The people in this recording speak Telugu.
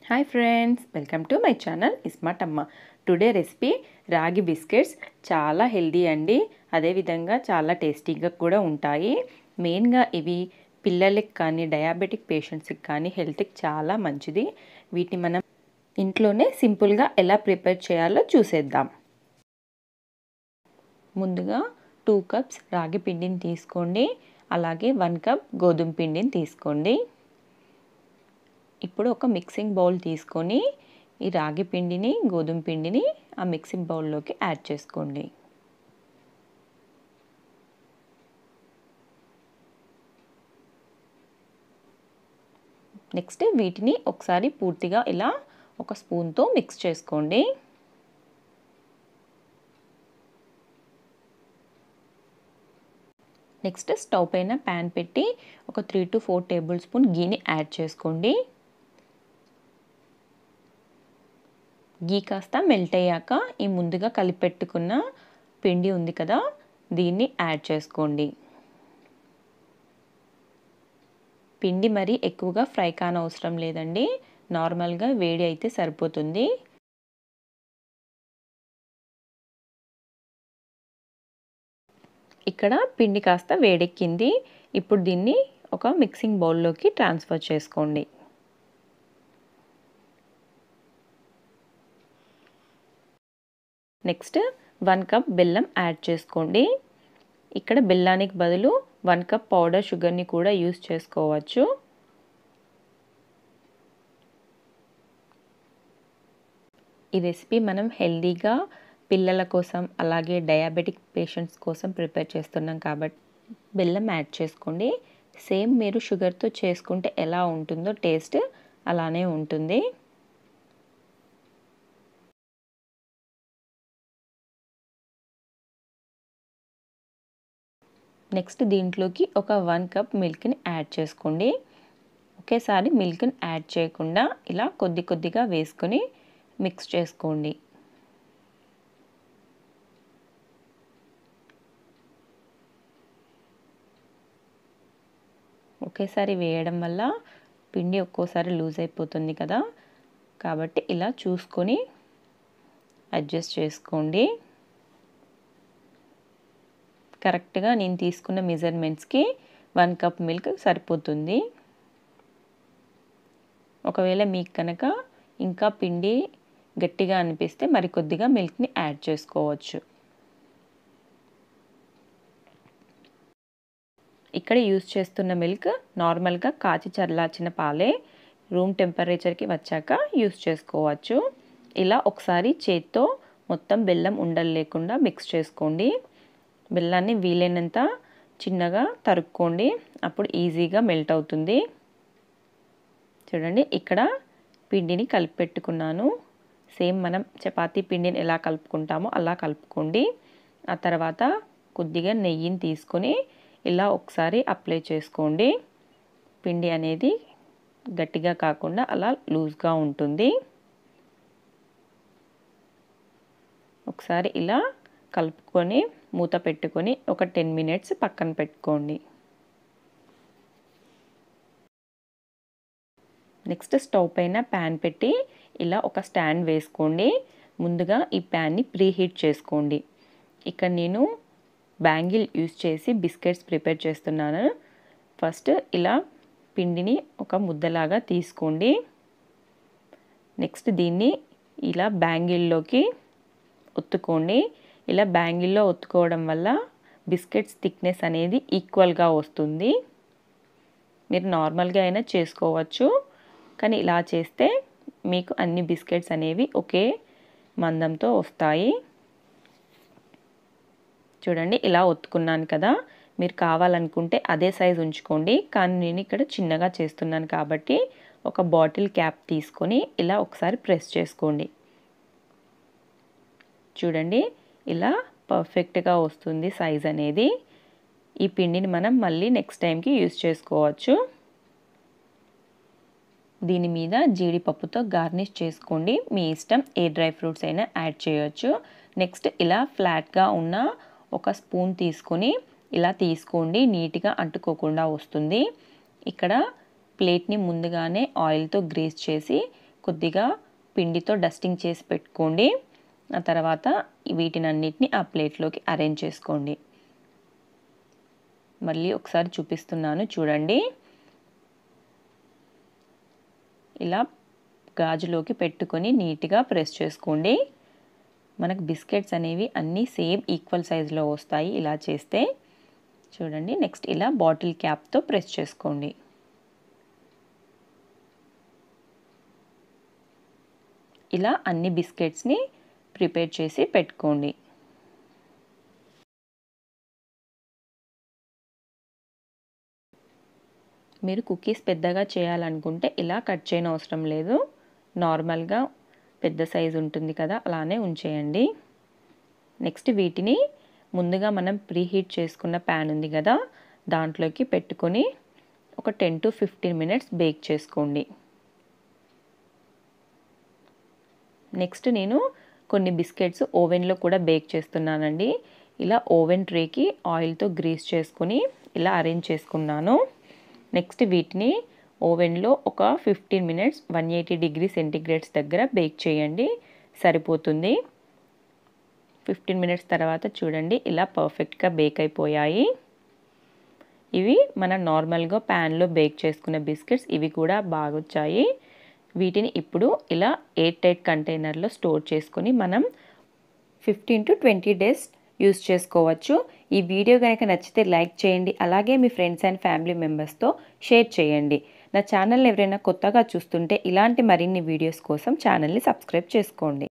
hi friends welcome to my channel ismart అమ్మ టుడే రెసిపీ రాగి బిస్కెట్స్ చాలా హెల్దీ అండి అదేవిధంగా చాలా టేస్టీగా కూడా ఉంటాయి మెయిన్గా ఇవి పిల్లలకి కానీ డయాబెటిక్ పేషెంట్స్కి కానీ హెల్త్కి చాలా మంచిది వీటిని మనం ఇంట్లోనే సింపుల్గా ఎలా ప్రిపేర్ చేయాలో చూసేద్దాం ముందుగా టూ కప్స్ రాగి పిండిని తీసుకోండి అలాగే వన్ కప్ గోధుమ పిండిని తీసుకోండి ఇప్పుడు ఒక మిక్సింగ్ బౌల్ తీసుకొని ఈ రాగి పిండిని గోధుమ పిండిని ఆ మిక్సింగ్ బౌల్లోకి యాడ్ చేసుకోండి నెక్స్ట్ వీటిని ఒకసారి పూర్తిగా ఇలా ఒక స్పూన్తో మిక్స్ చేసుకోండి నెక్స్ట్ స్టవ్ పైన ప్యాన్ పెట్టి ఒక three to four tablespoon గీని యాడ్ చేసుకోండి గీ కాస్త మెల్ట్ అయ్యాక ఈ ముందుగా కలిపెట్టుకున్న పిండి ఉంది కదా దీన్ని యాడ్ చేసుకోండి పిండి మరి ఎక్కువగా ఫ్రై కానవసరం లేదండి నార్మల్గా వేడి అయితే సరిపోతుంది ఇక్కడ పిండి కాస్త వేడెక్కింది ఇప్పుడు దీన్ని ఒక మిక్సింగ్ బౌల్లోకి ట్రాన్స్ఫర్ చేసుకోండి నెక్స్ట్ వన్ కప్ బెల్లం యాడ్ చేసుకోండి ఇక్కడ బెల్లానికి బదులు వన్ కప్ పౌడర్ షుగర్ని కూడా యూస్ చేసుకోవచ్చు ఈ రెసిపీ మనం హెల్దీగా పిల్లల కోసం అలాగే డయాబెటిక్ పేషెంట్స్ కోసం ప్రిపేర్ చేస్తున్నాం కాబట్టి బెల్లం యాడ్ చేసుకోండి సేమ్ మీరు షుగర్తో చేసుకుంటే ఎలా ఉంటుందో టేస్ట్ అలానే ఉంటుంది నెక్స్ట్ దీంట్లోకి ఒక వన్ కప్ మిల్క్ని యాడ్ చేసుకోండి ఒకేసారి మిల్క్ని యాడ్ చేయకుండా ఇలా కొద్ది కొద్దిగా వేసుకొని మిక్స్ చేసుకోండి ఒకేసారి వేయడం వల్ల పిండి ఒక్కోసారి లూజ్ అయిపోతుంది కదా కాబట్టి ఇలా చూసుకొని అడ్జస్ట్ చేసుకోండి కరెక్ట్గా నేను తీసుకున్న మెజర్మెంట్స్కి వన్ కప్ మిల్క్ సరిపోతుంది ఒకవేళ మీకు కనుక ఇంకా పిండి గట్టిగా అనిపిస్తే మరికొద్దిగా మిల్క్ని యాడ్ చేసుకోవచ్చు ఇక్కడ యూస్ చేస్తున్న మిల్క్ నార్మల్గా కాచి చల్లార్చిన పాలే రూమ్ టెంపరేచర్కి వచ్చాక యూస్ చేసుకోవచ్చు ఇలా ఒకసారి చేత్తో మొత్తం బెల్లం ఉండలు లేకుండా మిక్స్ చేసుకోండి బెల్లాన్ని వీలైనంత చిన్నగా తరుక్కోండి అప్పుడు ఈజీగా మెల్ట్ అవుతుంది చూడండి ఇక్కడ పిండిని కలిపి పెట్టుకున్నాను సేమ్ మనం చపాతీ పిండిని ఎలా కలుపుకుంటామో అలా కలుపుకోండి ఆ తర్వాత కొద్దిగా నెయ్యిని తీసుకొని ఇలా ఒకసారి అప్లై చేసుకోండి పిండి అనేది గట్టిగా కాకుండా అలా లూజ్గా ఉంటుంది ఒకసారి ఇలా కలుపుకొని మూత పెట్టుకొని ఒక టెన్ మినిట్స్ పక్కన పెట్టుకోండి నెక్స్ట్ స్టవ్ పైన ప్యాన్ పెట్టి ఇలా ఒక స్టాండ్ వేసుకోండి ముందుగా ఈ ప్యాన్ని ప్రీహీట్ చేసుకోండి ఇక్కడ నేను బ్యాంగిల్ యూస్ చేసి బిస్కెట్స్ ప్రిపేర్ చేస్తున్నాను ఫస్ట్ ఇలా పిండిని ఒక ముద్దలాగా తీసుకోండి నెక్స్ట్ దీన్ని ఇలా బ్యాంగిల్లోకి ఒత్తుకోండి ఇలా బ్యాంగిల్లో ఒత్తుకోవడం వల్ల బిస్కెట్స్ థిక్నెస్ అనేది ఈక్వల్గా వస్తుంది మీరు నార్మల్గా అయినా చేసుకోవచ్చు కానీ ఇలా చేస్తే మీకు అన్ని బిస్కెట్స్ అనేవి ఒకే మందంతో వస్తాయి చూడండి ఇలా ఒత్తుకున్నాను కదా మీరు కావాలనుకుంటే అదే సైజ్ ఉంచుకోండి కానీ నేను ఇక్కడ చిన్నగా చేస్తున్నాను కాబట్టి ఒక బాటిల్ క్యాప్ తీసుకొని ఇలా ఒకసారి ప్రెస్ చేసుకోండి చూడండి ఇలా పర్ఫెక్ట్గా వస్తుంది సైజ్ అనేది ఈ పిండిని మనం మళ్ళీ నెక్స్ట్ టైంకి యూస్ చేసుకోవచ్చు దీని మీద జీడిపప్పుతో గార్నిష్ చేసుకోండి మీ ఇష్టం ఏ డ్రై ఫ్రూట్స్ అయినా యాడ్ చేయొచ్చు నెక్స్ట్ ఇలా ఫ్లాట్గా ఉన్న ఒక స్పూన్ తీసుకొని ఇలా తీసుకోండి నీట్గా అంటుకోకుండా వస్తుంది ఇక్కడ ప్లేట్ని ముందుగానే ఆయిల్తో గ్రీస్ చేసి కొద్దిగా పిండితో డస్టింగ్ చేసి పెట్టుకోండి ఆ తర్వాత వీటినన్నిటిని ఆ ప్లేట్లోకి అరేంజ్ చేసుకోండి మళ్ళీ ఒకసారి చూపిస్తున్నాను చూడండి ఇలా గాజులోకి పెట్టుకొని నీట్గా ప్రెస్ చేసుకోండి మనకు బిస్కెట్స్ అనేవి అన్నీ సేమ్ ఈక్వల్ సైజులో వస్తాయి ఇలా చేస్తే చూడండి నెక్స్ట్ ఇలా బాటిల్ క్యాప్తో ప్రెస్ చేసుకోండి ఇలా అన్ని బిస్కెట్స్ని ప్రిపేర్ చేసి పెట్టుకోండి మీరు కుకీస్ పెద్దగా చేయాలనుకుంటే ఇలా కట్ చేయని అవసరం లేదు నార్మల్గా పెద్ద సైజు ఉంటుంది కదా అలానే ఉంచేయండి నెక్స్ట్ వీటిని ముందుగా మనం ప్రీహీట్ చేసుకున్న ప్యాన్ ఉంది కదా దాంట్లోకి పెట్టుకొని ఒక ten to fifteen minutes bake చేసుకోండి నెక్స్ట్ నేను కొన్ని బిస్కెట్స్ ఓవెన్లో కూడా బేక్ చేస్తున్నానండి ఇలా ఓవెన్ ట్రేకి ఆయిల్తో గ్రీస్ చేసుకుని ఇలా అరేంజ్ చేసుకున్నాను నెక్స్ట్ వీటిని ఓవెన్లో ఒక fifteen minutes one eighty degree centigrades దగ్గర బేక్ చేయండి సరిపోతుంది ఫిఫ్టీన్ మినిట్స్ తర్వాత చూడండి ఇలా పర్ఫెక్ట్గా బేక్ అయిపోయాయి ఇవి మన నార్మల్గా ప్యాన్లో బేక్ చేసుకున్న బిస్కెట్స్ ఇవి కూడా బాగా వచ్చాయి వీటిని ఇప్పుడు ఇలా ఎయిర్ టైట్ కంటైనర్లో స్టోర్ చేసుకొని మనం fifteen to twenty days use చేసుకోవచ్చు ఈ వీడియో కనుక నచ్చితే లైక్ చేయండి అలాగే మీ ఫ్రెండ్స్ అండ్ ఫ్యామిలీ మెంబర్స్తో షేర్ చేయండి నా ఛానల్ ఎవరైనా కొత్తగా చూస్తుంటే ఇలాంటి మరిన్ని వీడియోస్ కోసం ఛానల్ని సబ్స్క్రైబ్ చేసుకోండి